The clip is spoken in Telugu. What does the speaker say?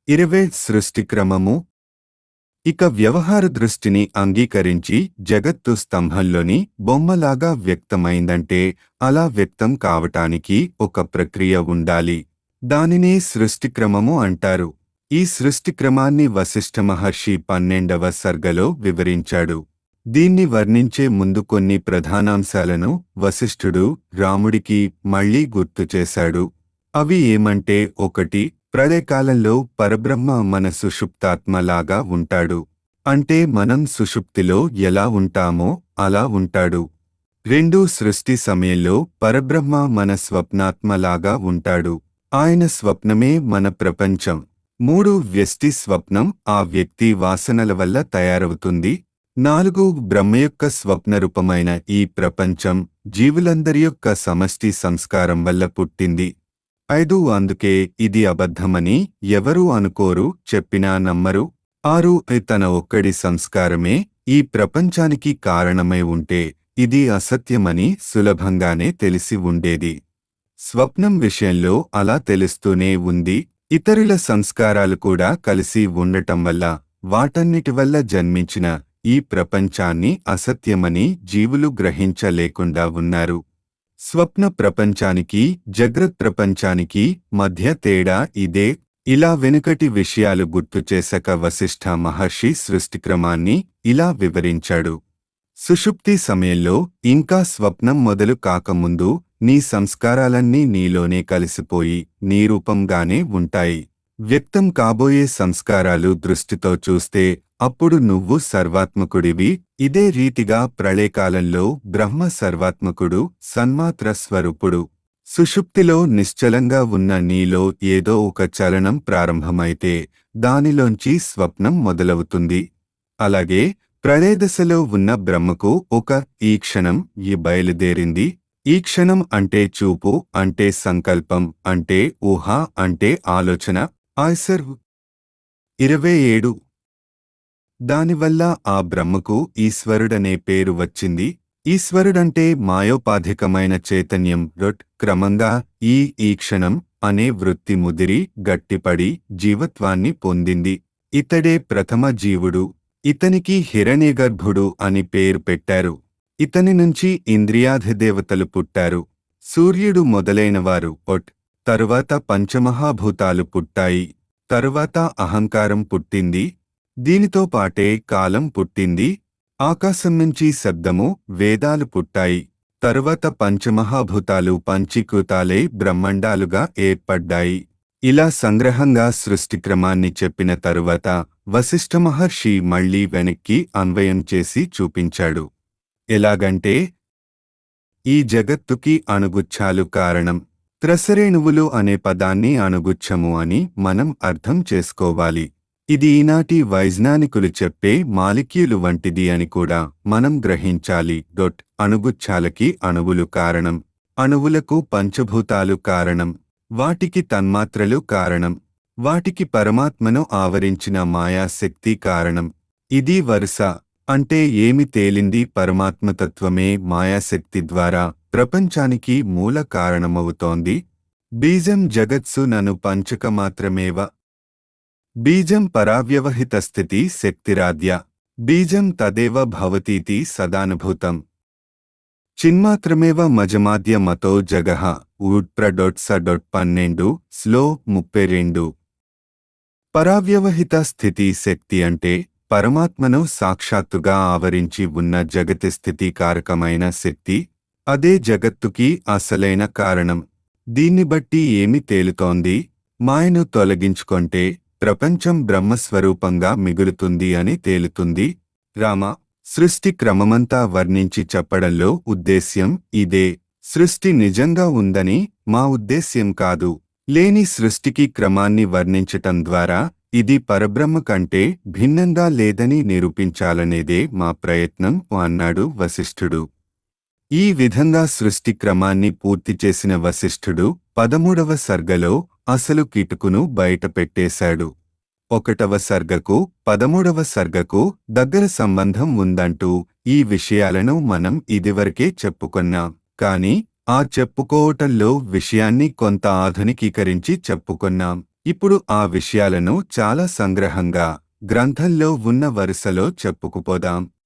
ఇరవై సృష్టిక్రమము ఇక వ్యవహార దృష్టిని అంగీకరించి జగత్తు స్తంభంలోని బొమ్మలాగా వ్యక్తమైందంటే అలా వ్యక్తం కావటానికి ఒక ప్రక్రియ ఉండాలి దానినే సృష్టిక్రమము అంటారు ఈ సృష్టిక్రమాన్ని వశిష్ఠ మహర్షి పన్నెండవ సర్గలో వివరించాడు దీన్ని వర్ణించే ముందు కొన్ని ప్రధానాంశాలను వశిష్ఠుడు రాముడికి మళ్లీ గుర్తు చేశాడు అవి ఏమంటే ఒకటి ప్రళయకాలంలో పరబ్రహ్మ మన సుషుప్తాత్మలాగా ఉంటాడు అంటే మనం సుషుప్తిలో ఎలా ఉంటామో అలా ఉంటాడు రెండు సృష్టి సమయంలో పరబ్రహ్మ మన స్వప్నాత్మలాగా ఉంటాడు ఆయన స్వప్నమే మన ప్రపంచం మూడు వ్యష్టి స్వప్నం ఆ వ్యక్తి వాసనల వల్ల తయారవుతుంది నాలుగు బ్రహ్మ యొక్క స్వప్నరూపమైన ఈ ప్రపంచం జీవులందరి యొక్క సమష్టి సంస్కారం వల్ల పుట్టింది ఐదు అందుకే ఇది అబద్ధమని ఎవరూ అనుకోరు చెప్పినా నమ్మరు ఆరు తన ఒక్కడి సంస్కారమే ఈ ప్రపంచానికి కారణమై ఉంటే ఇది అసత్యమని సులభంగానే తెలిసి ఉండేది స్వప్నం విషయంలో అలా తెలుస్తూనే ఉంది ఇతరుల సంస్కారాలు కూడా కలిసి ఉండటం వల్ల వాటన్నిటి వల్ల జన్మించిన ఈ ప్రపంచాన్ని అసత్యమని జీవులు గ్రహించలేకుండా ఉన్నారు స్వప్న ప్రపంచానికి జగ్రత్ ప్రపంచానికి మధ్య తేడా ఇదే ఇలా వెనుకటి విషయాలు గుర్తు చేసక వశిష్ఠ మహర్షి సృష్టిక్రమాన్ని ఇలా వివరించాడు సుషుప్తి సమయంలో ఇంకా స్వప్నం మొదలు కాకముందు నీ సంస్కారాలన్నీ నీలోనే కలిసిపోయి నీ రూపంగానే ఉంటాయి వ్యక్తం కాబోయే సంస్కారాలు దృష్టితో చూస్తే అప్పుడు నువ్వు సర్వాత్మకుడివి ఇదే రీతిగా ప్రళయకాలంలో బ్రహ్మ సర్వాత్మకుడు సన్మాత్ర స్వరూపుడు సుషుప్తిలో నిశ్చలంగా ఉన్న నీలో ఏదో ఒక చలనం ప్రారంభమైతే దానిలోంచి స్వప్నం మొదలవుతుంది అలాగే ప్రళయదశలో ఉన్న బ్రహ్మకు ఒక ఈ క్షణం ఈ బయలుదేరింది ఈ క్షణం అంటే చూపు అంటే సంకల్పం అంటే ఊహ అంటే ఆలోచన ఆయ్సర్ ఇరవై ఏడు దానివల్ల ఆ బ్రహ్మకు ఈశ్వరుడనే పేరు వచ్చింది ఈశ్వరుడంటే మాయోపాధికమైన చైతన్యం రొట్ క్రమంగా ఈ ఈ క్షణం అనే వృత్తి ముదిరి గట్టిపడి జీవత్వాన్ని పొందింది ఇతడే ప్రథమ జీవుడు ఇతనికి హిరణ్యగర్భుడు అని పేరు పెట్టారు ఇతని నుంచి ఇంద్రియాధిదేవతలు పుట్టారు సూర్యుడు మొదలైనవారు ఒట్ తరువాత పంచమహాభూతాలు పుట్టాయి తరువాత అహంకారం పుట్టింది దీనితో పాటే కాలం పుట్టింది ఆకాశం నుంచి శబ్దము వేదాలు పుట్టాయి తరువాత పంచమహాభూతాలు పంచీకృతాలే బ్రహ్మండాలుగా ఏర్పడ్డాయి ఇలా సంగ్రహంగా సృష్టిక్రమాన్ని చెప్పిన తరువాత వశిష్ఠ మహర్షి మళ్లీ వెనక్కి అన్వయం చేసి చూపించాడు ఎలాగంటే ఈ జగత్తుకి అణుగుచ్ఛాలు కారణం త్రసరేణువులు అనే పదాన్ని అణుగుచ్ఛము అని మనం అర్థం చేసుకోవాలి ఇది ఈనాటి వైజ్ఞానికులు చెప్పే మాలిక్యూలు వంటిది అని కూడా మనం గ్రహించాలి డొట్ అణుగుచ్ఛాలకి అణువులు కారణం అణువులకు పంచభూతాలు కారణం వాటికి తన్మాత్రలు కారణం వాటికి పరమాత్మను ఆవరించిన మాయాశక్తి కారణం ఇది వరుస అంటే ఏమి తేలింది పరమాత్మతత్వమే మాయాశక్తి ద్వారా ప్రపంచానికి మూల కారణమవుతోంది బీజం జగత్సు నను పంచక మాత్రమేవ బీజం పరావ్యవహితస్థితి శక్తిరాద్య బీజం తదేవ భవతీతి సదానుభూతం చిన్మాత్రమేవ మజమాద్య మతో జగహ ఊడ్ప్ర డొట్ స డొట్ పన్నెండు స్లో ముప్పై రెండు పరావ్యవహిత స్థితి శక్తి అంటే పరమాత్మను సాక్షాత్తుగా ఆవరించి ఉన్న జగతి స్థితి కారకమైన శక్తి అదే జగత్తుకి అసలైన కారణం దీన్ని బట్టి ఏమి తేలుతోంది మాయను తొలగించుకొంటే ప్రపంచం బ్రహ్మస్వరూపంగా మిగులుతుంది అని తేలుతుంది రామ సృష్టి క్రమమంతా వర్ణించి చెప్పడంలో ఉద్దేశ్యం ఇదే సృష్టి నిజంగా ఉందని మా ఉద్దేశ్యం కాదు లేని సృష్టికి క్రమాన్ని వర్ణించటం ద్వారా ఇది పరబ్రహ్మ కంటే భిన్నంగా లేదని నిరూపించాలనేదే మా ప్రయత్నం అన్నాడు వశిష్ఠుడు ఈ విధంగా సృష్టి క్రమాన్ని పూర్తి చేసిన వశిష్ఠుడు పదమూడవ సర్గలో అసలు కిటుకును బయటపెట్టేశాడు ఒకటవ సర్గకు పదమూడవ సర్గకు దగ్గర సంబంధం ఉందంటూ ఈ విషయాలను మనం ఇదివరకే చెప్పుకున్నాం కాని ఆ చెప్పుకోవటంలో విషయాన్ని కొంత ఆధునికీకరించి చెప్పుకున్నాం ఇప్పుడు ఆ విషయాలను చాలా సంగ్రహంగా గ్రంథంలో ఉన్న వరుసలో చెప్పుకుపోదాం